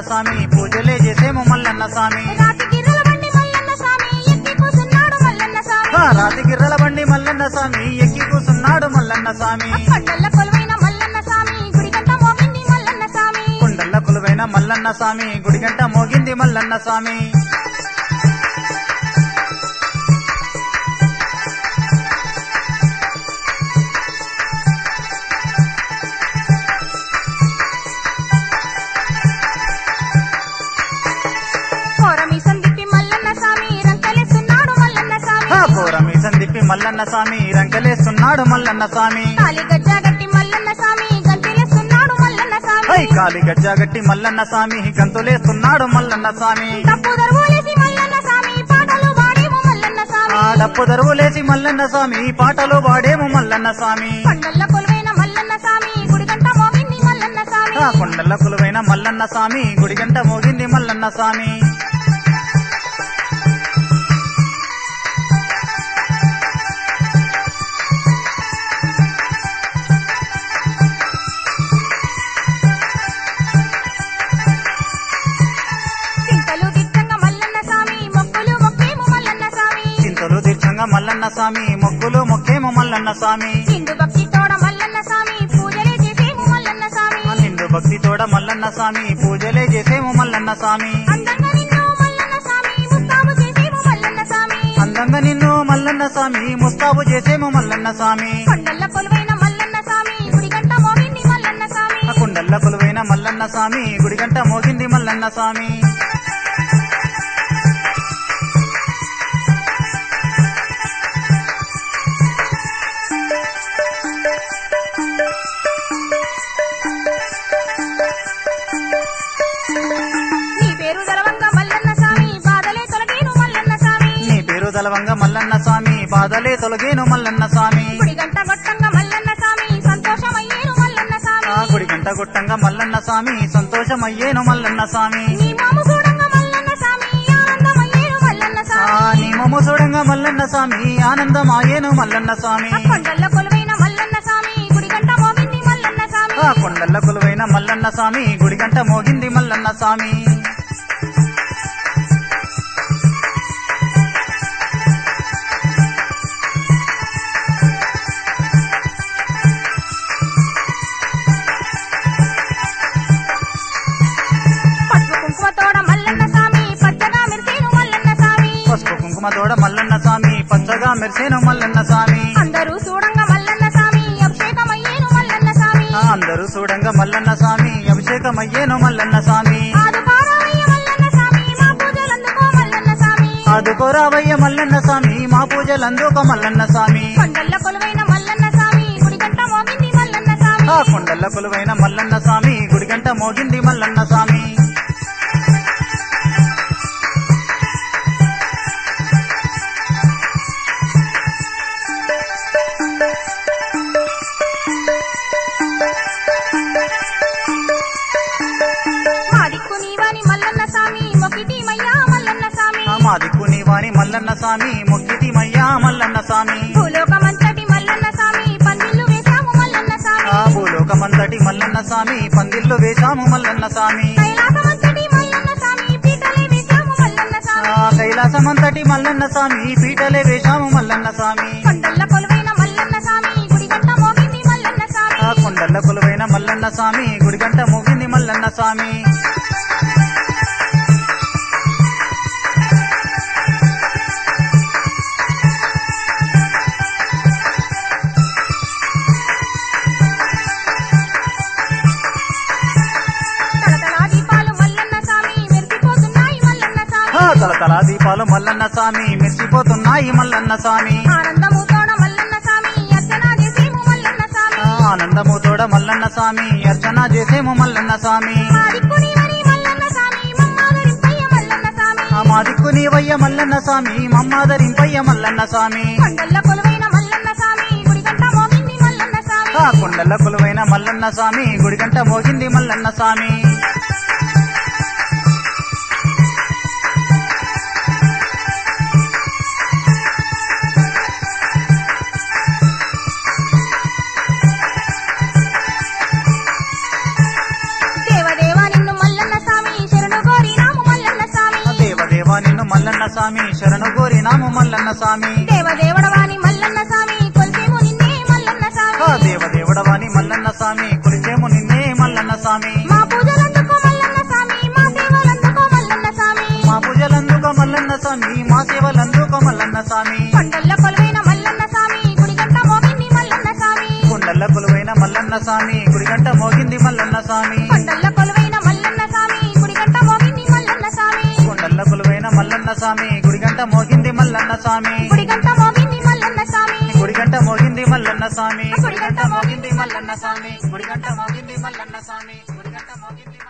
స్వామి పూజలే చేసేము మల్లన్న స్వామి రాతి గిర్రల బండి మల్లన్న స్వామి ఎక్కి కూసున్నాడు మల్లన్న స్వామి ఆ రాతి గిర్రల బండి మల్లన్న స్వామి ఎక్కి కూసున్నాడు మల్లన్న స్వామి కొండల్ల కొలువైన మల్లన్న స్వామి గుడిగంట మోగింది మల్లన్న స్వామి కొండల్ల కొలువైన మల్లన్న స్వామి గుడిగంట మోగింది మల్లన్న స్వామి కోరమీసం తిప్పి మల్లన్న స్వామి రంకలేస్తున్నాడు మల్లన్న స్వామి ఆ పూరమీసం తిప్పి మల్లన్న స్వామి రంకలేస్తున్నాడు మల్లన్న స్వామి కాలి గజ్జా గట్టి మల్లన్న స్వామి గంతిలేస్తున్నాడు మల్లన్న స్వామి హై కాలి గజ్జాగట్టి మల్లన్న స్వామి గంతులేస్తున్నాడు మల్లన్న స్వామి తప్పు దరువులేసి మల్లన్న స్వామి పాటలు పాడేము మల్లన్న స్వామి ఆ డప్పు దరువులేసి మల్లన్న స్వామి పాటలు పాడేము మల్లన్న స్వామి కొండల్ల కొలువైన మల్లన్న స్వామి గుడిగంట మోగింది మల్లన్న స్వామి ఆ కొండల కొలువైన మల్లన్న స్వామి గుడిగంట మోగింది మల్లన్న స్వామి చింతలు దిట్టంగా మల్లన్న స్వామి మొక్కులు మొక్కేము మల్లన్న స్వామి చింతలు దీర్ఘంగా మల్లన్న స్వామి మొక్కులు మొక్కేము మల్లన్న స్వామి హిందూ భక్తి తోడ మల్లన్న స్వామి పూజలే చేసేము మల్లన్న స్వామి ఆ నిండు భక్తి తోడ మల్లన్న స్వామి పూజలే చేసేము మల్లన్న స్వామి అందంగా నిన్ను మల్లన్న స్వామి ముస్తాబు చేసేము మల్లన్న స్వామి అందంగా నిన్ను మల్లన్న స్వామి ముస్తాబు చేసేము మల్లన్న స్వామి కొండల్ల కొలువైన మల్లన్న స్వామి గుడిగంట మోగింది మల్లన్న స్వామి ఆ కొండల్ల కొలువైన మల్లన్న స్వామి గుడిగంట మోగింది మల్లన్న స్వామి నీ పేరు దళవంగా మల్లన్న స్వామి బాధలే తొలగేను మల్లన్న స్వామి నీ పేరు దలవంగా మల్లన్న స్వామి బాధలే తొలగేను మల్లన్న స్వామి గుడిగంట గొట్టంగా మల్లన్న స్వామి సంతోషమయ్యేను మల్లన్న స్వామి ఆ గుడి గంట గుట్టంగా మల్లన్న స్వామి సంతోషమయ్యేను మల్లన్న స్వామి నీ మాము గూడంగా మల్లన్న స్వామి ఆనందమయ్యేను మల్లన్న ఆ స్వామి నీ మొమ్మ చూడంగా మల్లన్న స్వామి ఆనందమాయేను మల్లన్న స్వామి ఆ కొండల్ల కొలువైన మల్లన్న స్వామి గుడిగంట మోగింది మల్లన్న స్వామి ఆ కొండల్ల కొలువైన మల్లన్న స్వామి గుడిగంట మోగింది మల్లన్న స్వామి పసుపు కుంకుమ తోడ మల్లన్న స్వామి పచ్చగా మెరిసేను మల్లన్న స్వామి పసుపు కుంకుమ తోడ మల్లన్న స్వామి పచ్చగా మెరిసేను మల్లన్న స్వామి అందరూ చూడంగా మల్లన్న స్వామి అభిషేకమయ్యేను మల్లన్న స్వామి ఆ అందరూ చూడంగా మల్లన్న స్వామి అభిషేకమయ్యేను మల్లన్న స్వామి ఆదుకోరావయ్య మల్లన్న స్వామి మా పూజలందుకో మల్లన్న స్వామి ఆదుకోరావయ్య మల్లన్న స్వామి మా పూజలందుక మల్లన్న స్వామి కొండల్ల కొలువైన మల్లన్న స్వామి గుడిగంట మోగింది మల్లన్న స్వామి ఆ కొండల్ల కొలువైన మల్లన్న స్వామి గుడిగంట మోగింది మల్లన్న స్వామి మా దిక్కు నీవాని మల్లన్న స్వామి మొక్కిటి మయ్యా మల్లన్న స్వామి ఆ మా దిక్కు నీవాని మల్లన్న స్వామి మొక్కితి మయ్యా మల్లన్న స్వామి భూలోకమంతటి మల్లన్న స్వామి పందిళ్ళు వేశాము మల్లన్న స్వామి ఆ భూలోకమంతటి మల్లన్న స్వామి పందిళ్ళు వేశాము మల్లన్న స్వామి కైలాసమంతటి మల్లన్న స్వామి పీటలే వేశాము మల్లన్న స్వామి ఆ కైలాసమంతటి మల్లన్న స్వామి పీటలే వేశాము మల్లన్న స్వామి కొండల్ల కొలువైన మల్లన్న స్వామి గుడిగంట మోగింది మల్లన్న స్వామి ఆ కొండల్ల కొలువైన మల్లన్న స్వామి గుడిగంట మోగింది మల్లన్న స్వామి తలతలా దీపాలు మల్లన్న స్వామి మెరిసిపోతున్నాయి మల్లన్న స్వామి ఆ తలతల దీపాలు మల్లన్న స్వామి మెరిసిపోతున్నాయి మల్లన్న స్వామి ఆనందము తోడ మల్లన్న స్వామి అర్చన చేసేము మల్లన్న స్వామి ఆ ఆనందము తోడ మల్లన్న స్వామి అర్చన చేసేము మల్లన్న స్వామి మా దిక్కు నీవని మల్లన్న స్వామి మమ్మాదరింపయ్య మల్లన్న స్వామి ఆ మా దిక్కు నీవయ్య మల్లన్న స్వామి మమ్మాదరింపయ్య మల్లన్న స్వామి కొండల్ల కొలువైన మల్లన్న స్వామి గుడిగంట మోగింది మల్లన్న స్వామి ఆ కొండల కొలువైన మల్లన్న స్వామి గుడిగంట మోగింది మల్లన్న స్వామి దేవదేవా నిన్ను మల్లన్న స్వామి శరణు స్వామి శరణు కోరినాము మల్లన్న స్వామి దేవదేవడవాని మల్లన్న స్వామి కొలిసేము నిన్నే మల్లన్న ఆ స్వామి దేవదేవుడవాని మల్లన్న స్వామి కొలిచేము నిన్నే మల్లన్న స్వామి మా పూజలందుకో మల్లన్న స్వామి మా సేవలందుకో మల్లన్న స్వామి మా పూజలందుకో మల్లన్న స్వామి మా సేవలందుకో మల్లన్న స్వామి కొండల్ల కొలువైన మల్లన్న స్వామి గుడిగంట మోగింది మల్లన్న స్వామి కొండల్ల కొలువైన మల్లన్న స్వామి గుడిగంట మోగింది మల్లన్న స్వామి కొండల్ల కొలువైన మల్లన్న స్వామి గుడిగంట మోగింది మల్లన్న స్వామి కొండల్ల కొలువైన మల్లన్న స్వామి గుడిగంట మోగింది మల్లన్న స్వామి గుడిగంట మోగింది మల్లన్న స్వామి గుడిగంట మోగింది మల్లన్న స్వామి గుడిగంట మోగింది మల్లన్న స్వామి గుడిగంట మోగింది మల్లన్న స్వామి గుడిగంట మోగింది